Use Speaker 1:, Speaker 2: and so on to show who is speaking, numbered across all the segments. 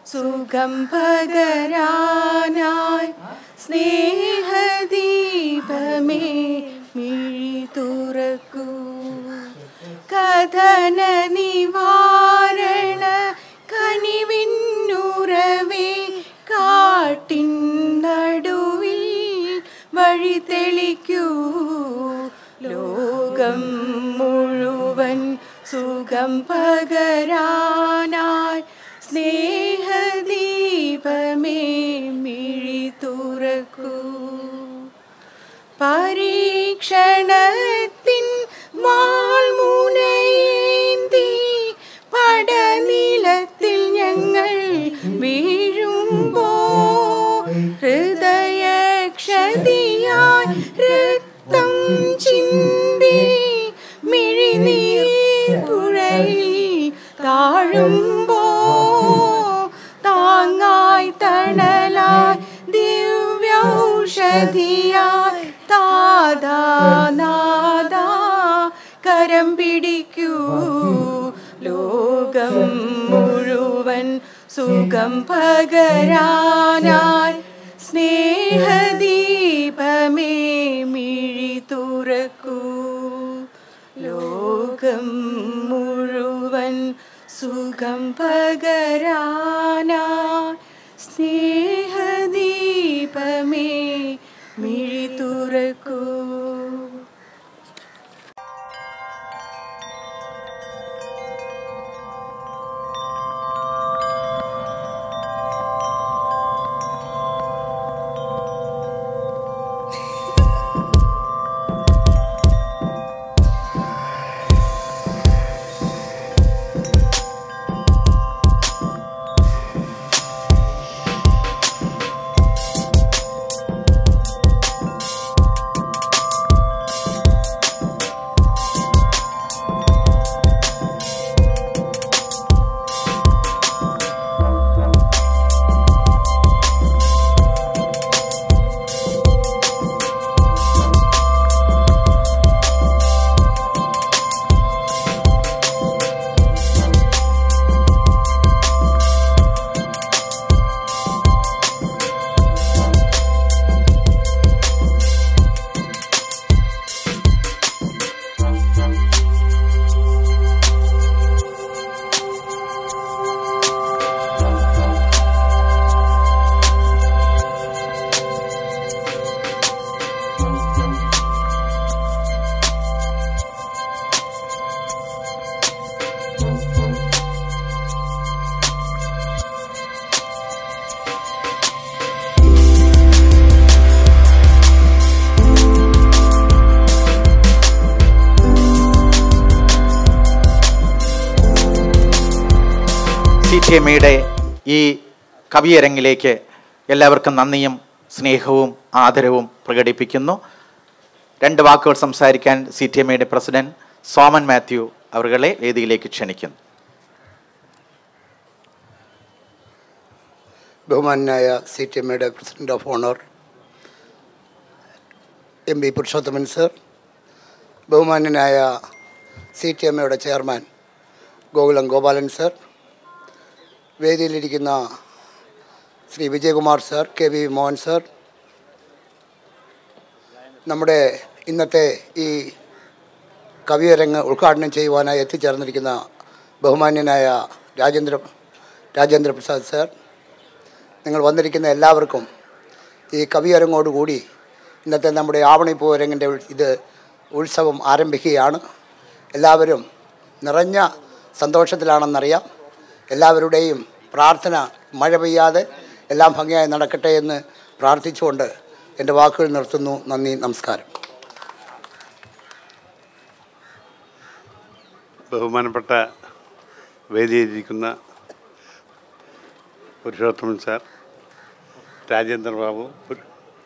Speaker 1: സുഖം പകരാനായി സ്നേഹദീപമേ മിഴി തുറക്കൂ കഥന നിവാരണ കനിവിന്നുറവേ കാട്ടിൻ നടുവിൽ വഴി തെളിക്കൂ ലോകം മുഴുവൻ സുഖം പകരാനായി സ്നേഹദീപമേ മിഴി തുറക്കൂ പരീക്ഷണത്തിൻ വാൾമുനയേന്തി പടനിലത്തിൽ ഞങ്ങൾ വീഴുമ്പോ ഹൃദയക്ഷതിയായി രക്തം ചിന്തി മിഴിനീർ പുഴയിൽ താഴുമ്പോ താങ്ങായി തണലായി ദിവ്യൗഷധിയായി താതാ നാദാ കരം പിടിക്കൂ ലോകം മുഴുവൻ സുഖം പകരാനായി സ്നേഹദീപമേ മിഴി തുറക്കൂ ലോകം മുഴുവൻ സുഖം പകരാനായി സ്നേഹദീപമേ മിഴി തുറക്കൂ
Speaker 2: സി ടി എമ്മയുടെ ഈ കവിയരങ്ങിലേക്ക് എല്ലാവർക്കും നന്ദിയും സ്നേഹവും ആദരവും പ്രകടിപ്പിക്കുന്നു രണ്ട് വാക്കുകൾ സംസാരിക്കാൻ സി ടി എമ്മയുടെ പ്രസിഡന്റ് സോമൻ മാത്യു അവരുകളെ വേദിയിലേക്ക് ക്ഷണിക്കുന്നു
Speaker 3: ബഹുമാനായ സി ടി എമ്മയുടെ president of honour M P Purushothaman sir ബഹുമാന്യനായ സി ടി എമ്മയുടെ ചെയർമാൻ ഗോകുലം ഗോപാലൻ സർ വേദിയിലിരിക്കുന്ന Shri Vijayakumar sir K V Mohan sir നമ്മുടെ ഇന്നത്തെ ഈ കവിയരങ്ങ് ഉദ്ഘാടനം ചെയ്യുവാനായി എത്തിച്ചേർന്നിരിക്കുന്ന ബഹുമാന്യനായ രാജേന്ദ്ര രാജേന്ദ്ര പ്രസാദ് സർ നിങ്ങൾ വന്നിരിക്കുന്ന എല്ലാവർക്കും ഈ കവിയരങ്ങോടുകൂടി ഇന്നത്തെ നമ്മുടെ ആവണി പൂരങ്ങിൻ്റെ ഇത് ഉത്സവം ആരംഭിക്കുകയാണ് എല്ലാവരും നിറഞ്ഞ സന്തോഷത്തിലാണെന്നറിയാം എല്ലാവരുടെയും പ്രാർത്ഥന മഴ പെയ്യാതെ എല്ലാം ഭംഗിയായി നടക്കട്ടെ എന്ന് പ്രാർത്ഥിച്ചുകൊണ്ട് എൻ്റെ വാക്കുകൾ നിർത്തുന്നു നന്ദി നമസ്കാരം
Speaker 4: ബഹുമാനപ്പെട്ട വേദിയിലിരിക്കുന്ന പുരുഷോത്തമൻ സാർ രാജേന്ദ്ര ബാബു പുരു-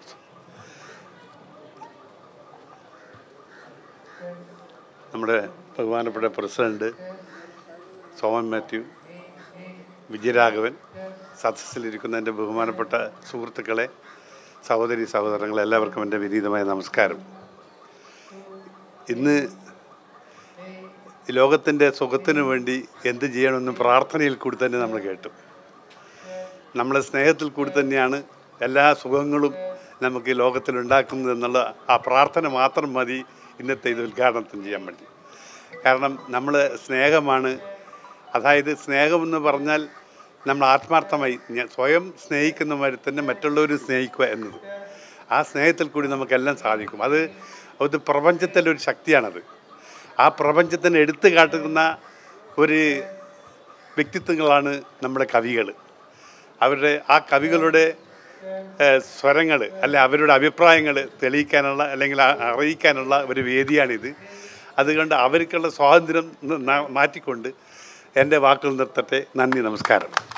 Speaker 4: നമ്മുടെ ബഹുമാനപ്പെട്ട പ്രസിഡന്റ് സോമൻ മാത്യു വിജയരാഘവൻ സദസ്സിലിരിക്കുന്ന എൻ്റെ ബഹുമാനപ്പെട്ട സുഹൃത്തുക്കളെ സഹോദരി സഹോദരങ്ങളെ എല്ലാവർക്കും എൻ്റെ വിനീതമായ നമസ്കാരം ഇന്ന് ഈ ലോകത്തിൻ്റെ സുഖത്തിന് വേണ്ടി എന്ത് ചെയ്യണമെന്ന് പ്രാർത്ഥനയിൽ കൂടി തന്നെ നമ്മൾ കേട്ടു നമ്മളെ സ്നേഹത്തിൽ കൂടി തന്നെയാണ് എല്ലാ സുഖങ്ങളും നമുക്ക് ഈ ലോകത്തിൽ ഉണ്ടാക്കുന്നത് എന്നുള്ള ആ പ്രാർത്ഥന മാത്രം മതി ഇന്നത്തെ ഇത് ഉദ്ഘാടനത്തിന് ചെയ്യാൻ വേണ്ടി കാരണം നമ്മൾ സ്നേഹമാണ് അതായത് സ്നേഹമെന്ന് പറഞ്ഞാൽ നമ്മൾ ആത്മാർത്ഥമായി ഞാൻ സ്വയം സ്നേഹിക്കുന്ന മാതിരി തന്നെ മറ്റുള്ളവരും സ്നേഹിക്കുക എന്നത് ആ സ്നേഹത്തിൽ കൂടി നമുക്കെല്ലാം സാധിക്കും അത് അത് പ്രപഞ്ചത്തിൻ്റെ ഒരു ശക്തിയാണത് ആ പ്രപഞ്ചത്തിന് എടുത്തു കാട്ടുന്ന ഒരു വ്യക്തിത്വങ്ങളാണ് നമ്മുടെ കവികൾ അവരുടെ ആ കവികളുടെ സ്വരങ്ങൾ അല്ലെ അവരുടെ അഭിപ്രായങ്ങൾ തെളിയിക്കാനുള്ള അല്ലെങ്കിൽ ആ- അറിയിക്കാനുള്ള ഒരു വേദിയാണിത് അതുകൊണ്ട് അവർക്കുള്ള സ്വാതന്ത്ര്യം ന- ന- മാറ്റിക്കൊണ്ട് എൻ്റെ വാക്കുകൾ നിർത്തട്ടെ നന്ദി നമസ്കാരം